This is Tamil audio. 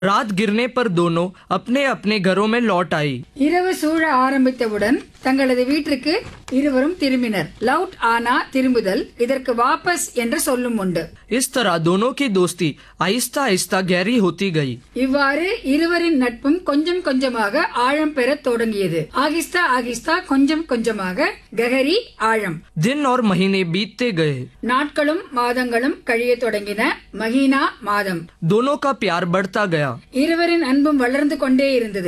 रात गिरने पर दोनों अपने अपने घरों में लौट आई இரவு சூழ ஆரம்பித்தவுடன் தங்களது வீட்டிற்கு இருவரும் திரும்பினர் லவுட் ஆனா திரும்புதல் இதற்கு வாபஸ் என்ற சொல்லும் உண்டு इस तरह दोनों की दोस्ती आहिस्ता आहिस्ता गहरी होती गई இவ்வாறு இருவரின் நட்பும் கொஞ்சம் கொஞ்சமாக ஆழம் பெறத் தொடங்கியது ஆகிஸ்தா ஆகிஸ்தா கொஞ்சம் கொஞ்சமாக ககரி ஆழம் दिन और महीने बीतते गए நாட்களும் மாதங்களும் கழியத் தொடங்கின மஹீனா மாதம் दोनों का प्यार बढ़ता गया இருவரின் அன்பும் வளர்ந்து கொண்டே இருந்தது